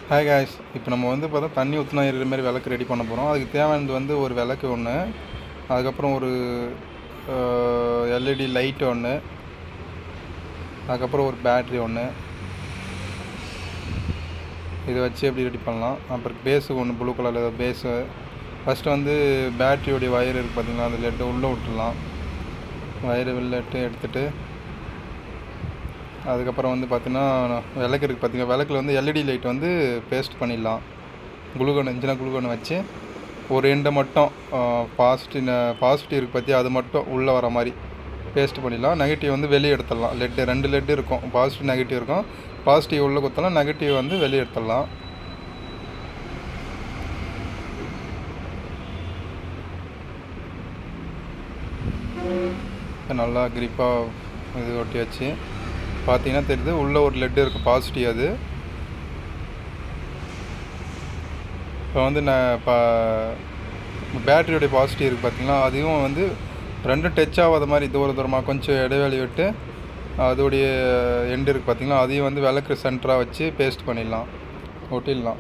hi guys இப்போ நம்ம வந்து பார்த்தா தண்ணி ஊற்றினா இருக்கிற மாதிரி விளக்கு ரெடி பண்ண போகிறோம் அதுக்கு தேவையானது வந்து ஒரு விளக்கு ஒன்று அதுக்கப்புறம் ஒரு எல்இடி லைட் ஒன்று அதுக்கப்புறம் ஒரு பேட்ரி ஒன்று இதை வச்சு எப்படி ரெடி பண்ணலாம் அப்புறம் பேஸுக்கு ஒன்று ப்ளூ கலரில் பேஸு ஃபஸ்ட்டு வந்து பேட்ரியோடைய வயர் இருக்குது பார்த்தீங்களா அந்த லெட்டு உள்ளே விட்டுடலாம் வயரு வெளிலட்டு எடுத்துகிட்டு அதுக்கப்புறம் வந்து பார்த்தீங்கன்னா விளக்கு இருக்குது பார்த்தீங்கன்னா விளக்குல வந்து எல்இடி லைட் வந்து பேஸ்ட் பண்ணிடலாம் குளுகோன் இருந்துச்சுன்னா குளுகோன் வச்சு ஒரு எண்டை மட்டும் பாசிட்டிவ் பாசிட்டிவ் இருக்குது பற்றி அது மட்டும் உள்ளே வர மாதிரி பேஸ்ட் பண்ணிடலாம் நெகட்டிவ் வந்து வெளியே எடுத்துடலாம் லெட்டு ரெண்டு லெட்டு இருக்கும் பாசிட்டிவ் நெகட்டிவ் இருக்கும் பாசிட்டிவ் உள்ளே குத்தலாம் நெகட்டிவ் வந்து வெளியே எடுத்துடலாம் நல்லா கிரிப்பாக இது ஒட்டி வச்சு பார்த்தீங்கன்னா தெரியுது உள்ளே ஒரு லெட்டு இருக்குது பாசிட்டிவ் அது இப்போ வந்து நான் இப்போ பேட்டரியோடைய பாசிட்டிவ் இருக்குது பார்த்தீங்களா அதையும் வந்து ரெண்டும் டச் ஆகாத மாதிரி தூர தூரமாக கொஞ்சம் இடைவெளி விட்டு அதோடைய எண்டு இருக்குது பார்த்தீங்களா அதையும் வந்து விளக்கு சென்டராக வச்சு பேஸ்ட் பண்ணிடலாம் ஒட்டிடலாம்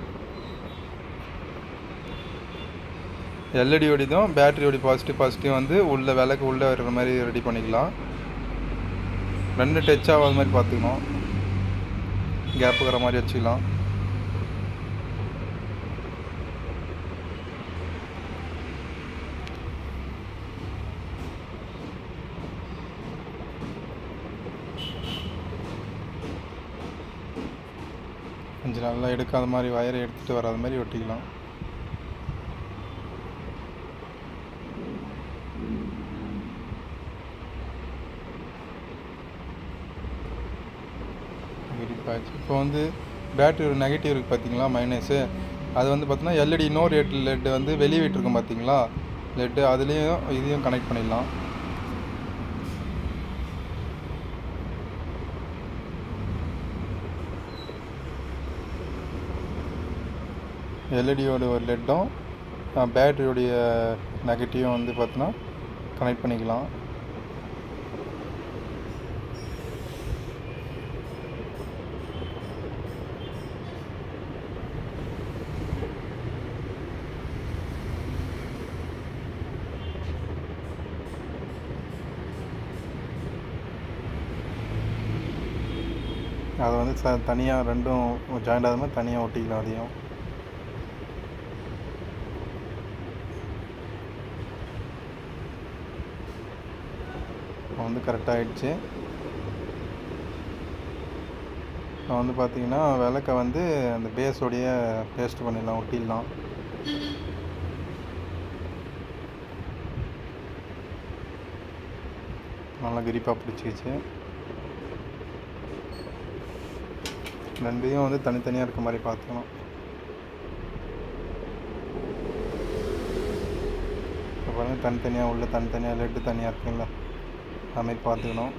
எல்இடியோடையும் பேட்டரியோடைய பாசிட்டிவ் பாசிட்டிவ் வந்து உள்ள விளக்கு உள்ளே வர்ற மாதிரி ரெடி பண்ணிக்கலாம் ரெண்டு டச் ஆகாத மாதிரி பார்த்துக்கணும் கேப் இருக்கிற மாதிரி வச்சுக்கலாம் கொஞ்சம் நல்லா எடுக்காத மாதிரி வயரை எடுத்துகிட்டு வராத மாதிரி ஒட்டிக்கலாம் விரிப்பாச்சு இப்போ வந்து பேட்டரி ஒரு நெகட்டிவ் இருக்குது பார்த்தீங்களா மைனஸு அது வந்து பார்த்தீங்கன்னா எல்இடி இன்னொரு எட் லெட்டு வந்து வெளியே விட்டுருக்கோம் பார்த்தீங்களா லெட்டு அதுலேயும் இதையும் கனெக்ட் பண்ணிடலாம் எல்இடியோட ஒரு லெட்டும் பேட்டரியோடைய நெகட்டிவும் வந்து பார்த்தீங்கன்னா கனெக்ட் பண்ணிக்கலாம் அதை வந்து ச தனியாக ரெண்டும் ஜாயிண்ட் ஆகாத மாதிரி தனியாக ஒட்டிக்கலாம் அதையும் வந்து கரெக்டாக ஆயிடுச்சு இப்போ வந்து பார்த்தீங்கன்னா விளக்கை வந்து அந்த பேஸோடைய பேஸ்ட் பண்ணிடலாம் ஒட்டிடலாம் நல்லா கிரிப்பாக பிடிச்சிக்கிச்சு ரெண்டையும் வந்து தனித்தனியாக இருக்க மாதிரி பார்த்துக்கணும் இப்போ பாருங்கள் தனித்தனியாக உள்ள தனித்தனியாக லெட்டு தனியாக இருக்குங்களா அதுமாரி பார்த்துக்கணும்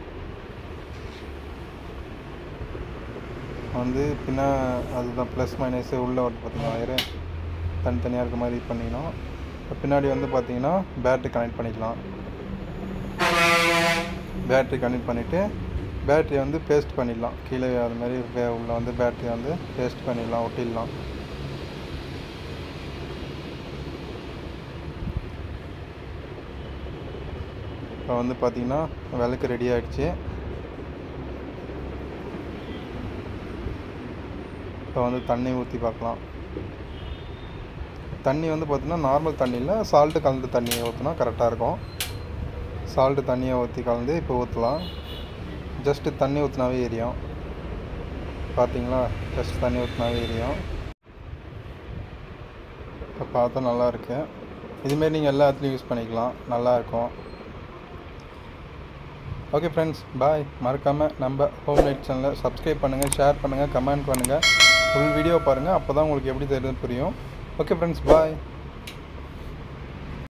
வந்து பின்ன அதுதான் ப்ளஸ் மைனஸு உள்ளே வந்து பார்த்தீங்கன்னா வயரு தனித்தனியாக இருக்க மாதிரி பண்ணிக்கணும் இப்போ பின்னாடி வந்து பார்த்தீங்கன்னா பேட்ரி கனெக்ட் பண்ணிக்கலாம் பேட்ரி கனெக்ட் பண்ணிவிட்டு பேட்ரி வந்து பேஸ்ட் பண்ணிடலாம் கீழே அது மாதிரி உள்ள வந்து பேட்ரி வந்து பேஸ்ட் பண்ணிடலாம் ஒட்டிடலாம் இப்போ வந்து பார்த்திங்கன்னா விளக்கு ரெடி ஆகிடுச்சு இப்போ வந்து தண்ணி ஊற்றி பார்க்கலாம் தண்ணி வந்து பார்த்திங்கன்னா நார்மல் தண்ணியில் சால்ட்டு கலந்து தண்ணியை ஊற்றினா கரெக்டாக இருக்கும் சால்ட்டு தண்ணியை ஊற்றி கலந்து இப்போ ஊற்றலாம் ஜஸ்ட்டு தண்ணி ஊற்றினாவே எரியும் பார்த்தீங்களா ஜஸ்ட் தண்ணி ஊற்றினாவே எரியும் இப்போ பார்த்தா நல்லா இருக்கு இதுமாரி நீங்கள் எல்லா இடத்துலையும் யூஸ் பண்ணிக்கலாம் நல்லாயிருக்கும் ஓகே ஃப்ரெண்ட்ஸ் பாய் மறக்காமல் நம்ம ஹோம் லைட் சேனலை சப்ஸ்கிரைப் பண்ணுங்கள் ஷேர் பண்ணுங்கள் கமெண்ட் பண்ணுங்கள் ஃபுல் வீடியோ பாருங்கள் அப்போ தான் உங்களுக்கு எப்படி தெரியுது புரியும் ஓகே ஃப்ரெண்ட்ஸ் பாய்